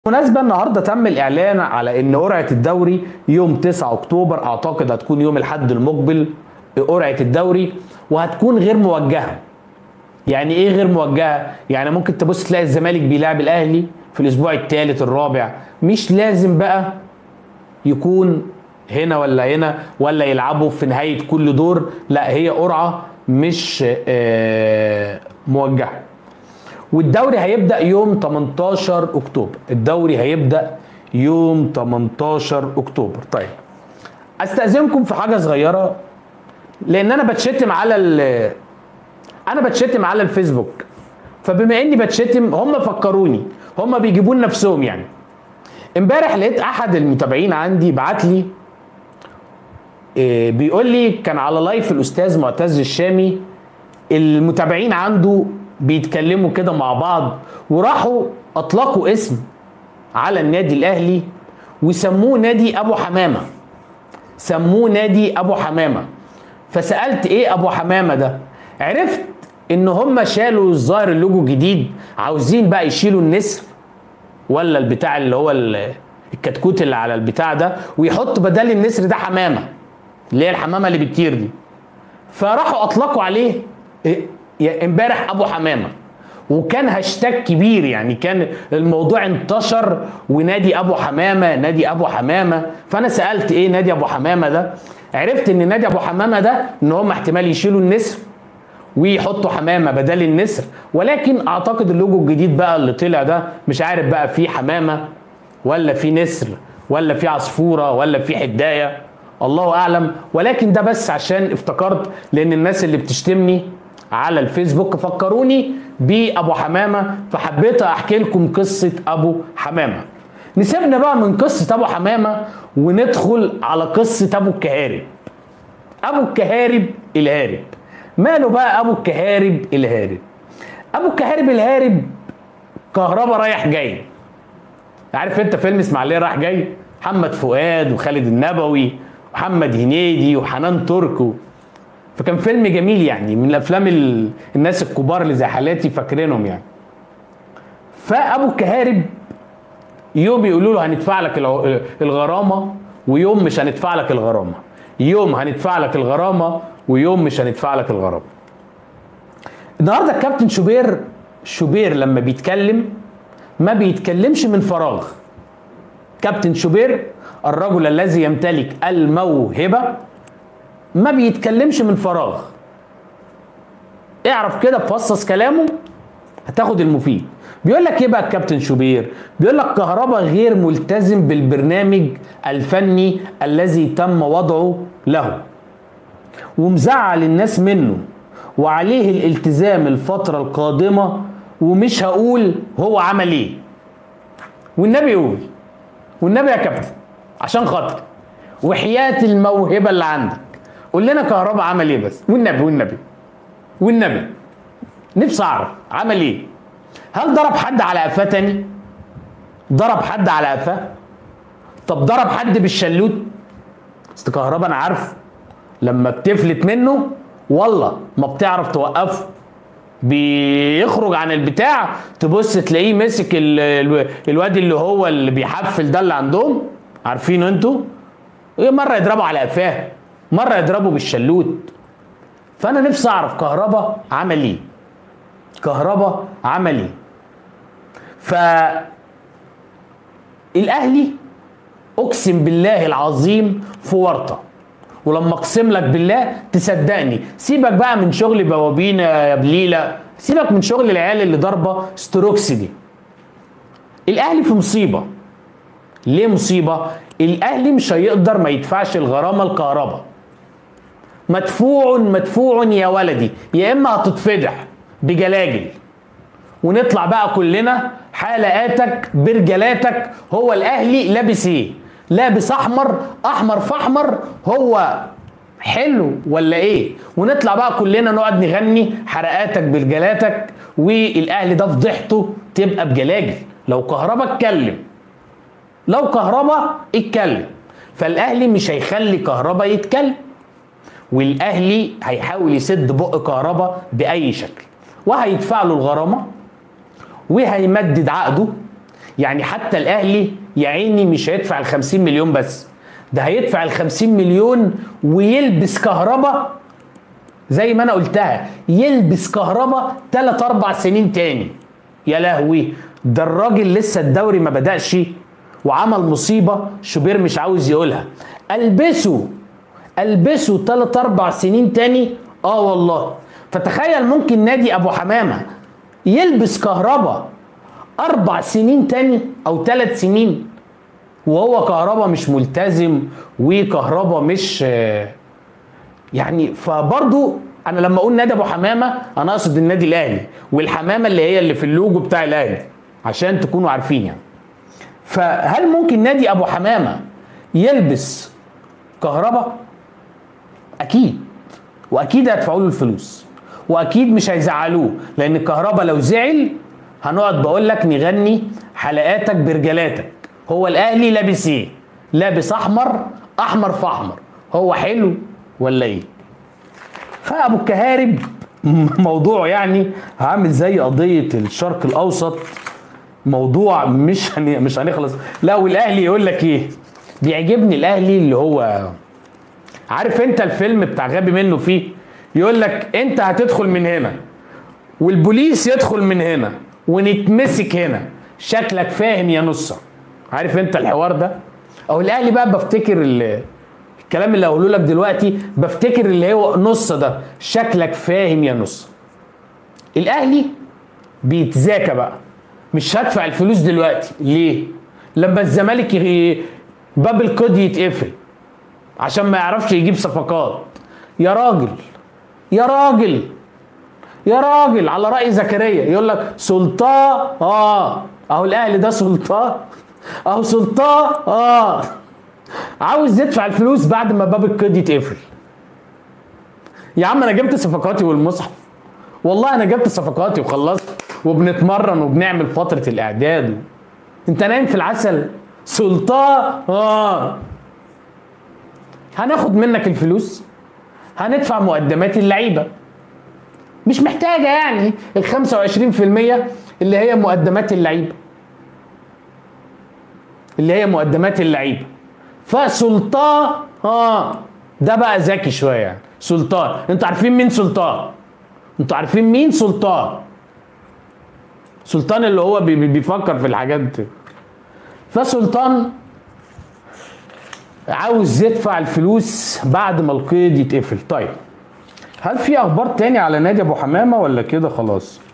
بالمناسبة النهاردة تم الإعلان على إن قرعة الدوري يوم 9 أكتوبر أعتقد هتكون يوم الأحد المقبل قرعة الدوري وهتكون غير موجهة. يعني إيه غير موجهة؟ يعني ممكن تبص تلاقي الزمالك بيلعب الأهلي في الأسبوع الثالث الرابع، مش لازم بقى يكون هنا ولا هنا ولا يلعبوا في نهاية كل دور، لا هي قرعة مش آه، موجهة. والدوري هيبدا يوم 18 اكتوبر الدوري هيبدا يوم 18 اكتوبر طيب استاذنكم في حاجه صغيره لان انا بتشتم على ال انا بتشتم على الفيسبوك فبما اني بتشتم هم فكروني هم بيجيبون نفسهم يعني امبارح لقيت احد المتابعين عندي بعت لي إيه، بيقول لي كان على لايف الاستاذ معتز الشامي المتابعين عنده بيتكلموا كده مع بعض وراحوا اطلقوا اسم على النادي الاهلي وسموه نادي ابو حمامه سموه نادي ابو حمامه فسالت ايه ابو حمامه ده عرفت ان هم شالوا الظاهر اللوجو الجديد عاوزين بقى يشيلوا النسر ولا البتاع اللي هو ال- الكتكوت اللي على البتاع ده ويحطوا بدل النسر ده حمامه اللي هي الحمامه اللي بتطير دي فراحوا اطلقوا عليه إيه؟ يا امبارح ابو حمامه وكان هاشتاج كبير يعني كان الموضوع انتشر ونادي ابو حمامه نادي ابو حمامه فانا سالت ايه نادي ابو حمامه ده عرفت ان نادي ابو حمامه ده ان هم احتمال يشيلوا النسر ويحطوا حمامه بدل النسر ولكن اعتقد اللوجو الجديد بقى اللي طلع ده مش عارف بقى فيه حمامه ولا في نسر ولا في عصفوره ولا في حدايه الله اعلم ولكن ده بس عشان افتكرت لان الناس اللي بتشتمني على الفيسبوك فكروني بابو حمامه فحبيت احكي لكم قصه ابو حمامه نسيبنا بقى من قصه ابو حمامه وندخل على قصه ابو الكهارب ابو الكهارب الهارب ماله بقى ابو الكهارب الهارب ابو الكهارب الهارب كهربا رايح جاي عارف انت فيلم اسماعيليه رايح جاي محمد فؤاد وخالد النبوي ومحمد هنيدي وحنان تركو فكان فيلم جميل يعني من الافلام ال... الناس الكبار اللي زي حالاتي فاكرينهم يعني فابو الكهارب يوم يقولوا له هندفع لك الع- الغرامه ويوم مش هندفع لك الغرامه يوم هندفع لك الغرامه ويوم مش هندفع لك الغرامه النهارده الكابتن شوبير شوبير لما بيتكلم ما بيتكلمش من فراغ كابتن شوبير الرجل الذي يمتلك الموهبه ما بيتكلمش من فراغ اعرف كده فصص كلامه هتاخد المفيد بيقول لك ايه بقى الكابتن شوبير بيقول لك كهربا غير ملتزم بالبرنامج الفني الذي تم وضعه له ومزعل الناس منه وعليه الالتزام الفترة القادمة ومش هقول هو عمل ايه والنبي يقول والنبي يا كابتن عشان خاطر وحياة الموهبة اللي عندك قول لنا كهربا عمل ايه بس والنبي والنبي والنبي نفسي اعرف عمل ايه هل ضرب حد على قفاه تاني ضرب حد على قفاه طب ضرب حد بالشلوت اصل كهربا انا عارفه لما بتفلت منه والله ما بتعرف توقفه بيخرج عن البتاع تبص تلاقيه مسك ال- ال- الواد اللي هو اللي بيحفل ده اللي عندهم عارفينه انتوا إيه مره يضربه على قفاه مره يضربه بالشلوت فانا نفسي اعرف كهربا عمل ايه كهربا عمل ايه ف الاهلي اقسم بالله العظيم في ورطه ولما اقسم لك بالله تصدقني سيبك بقى من شغل بوابين يا بليله سيبك من شغل العيال اللي ضاربه ستروكس دي الاهلي في مصيبه ليه مصيبه الاهلي مش هيقدر ما يدفعش الغرامه الكهرباء مدفوع مدفوع يا ولدي يا اما هتتفضح بجلاجل ونطلع بقى كلنا حلقاتك برجلاتك هو الاهلي لابس ايه لابس احمر احمر في احمر هو حلو ولا ايه ونطلع بقى كلنا نقعد نغني حرقاتك برجلاتك والاهلي ده فضحته تبقى بجلاجل لو كهربا اتكلم لو كهربا اتكلم فالاهلي مش هيخلي كهربا يتكلم والاهلي هيحاول يسد بق كهربا باي شكل وهيدفع له الغرامه وهيمدد عقده يعني حتى الاهلي يا عيني مش هيدفع ال 50 مليون بس ده هيدفع ال 50 مليون ويلبس كهرباء زي ما انا قلتها يلبس كهرباء 3 4 سنين تاني يا لهوي ده الراجل لسه الدوري ما بدأش وعمل مصيبة شوبير مش عاوز يقولها البسه البسه 3 4 سنين تاني اه والله فتخيل ممكن نادي ابو حمامة يلبس كهرباء اربع سنين تاني او ثلاث سنين وهو كهرباء مش ملتزم وكهرباء مش آه، يعني فبرضو انا لما اقول نادي ابو حمامه انا اقصد النادي الاهلي والحمامه اللي هي اللي في اللوجو بتاع الاهلي عشان تكونوا عارفين يعني فهل ممكن نادي ابو حمامه يلبس كهرباء اكيد واكيد هيدفعوا له الفلوس واكيد مش هيزعلوه لان الكهرباء لو زعل هنقعد بقول لك نغني حلقاتك برجلاتك هو الاهلي لابس ايه لابس احمر احمر في احمر هو حلو ولا ايه فابو الكهارب موضوع يعني عامل زي قضيه الشرق الاوسط موضوع مش هن... مش هنخلص لا والاهلي يقول لك ايه بيعجبني الاهلي اللي هو عارف انت الفيلم بتاع غبي منه فيه يقول لك انت هتدخل من هنا والبوليس يدخل من هنا ونتمسك هنا شكلك فاهم يا نصة عارف انت الحوار ده او الاهلي بقى بفتكر ال- الكلام اللي هقوله لك دلوقتي بفتكر اللي هو نص ده شكلك فاهم يا نص الاهلي بيتذاكى بقى مش هدفع الفلوس دلوقتي ليه لما الزمالك يغي- باب القيد يتقفل عشان ما يعرفش يجيب صفقات يا راجل يا راجل يا راجل على رأي زكريا يقول لك سلطان اه اهو الاهلي ده سلطان اهو سلطان اه عاوز يدفع الفلوس بعد ما باب القيد يتقفل يا عم انا جبت صفقاتي والمصحف والله انا جبت صفقاتي وخلصت وبنتمرن وبنعمل فترة الاعداد و... انت نايم في العسل سلطان اه هناخد منك الفلوس هندفع مقدمات اللعيبه مش محتاجه يعني ال 25% اللي هي مقدمات اللعيبه اللي هي مقدمات اللعيبه فسلطان اه ده بقى ذكي شويه يعني سلطان انتوا عارفين مين سلطان انتوا عارفين مين سلطان سلطان اللي هو بي- بي- بيفكر في الحاجات دي فسلطان عاوز يدفع الفلوس بعد ما القيد يتقفل طيب هل في اخبار تاني على نادي ابو حمامه ولا كده خلاص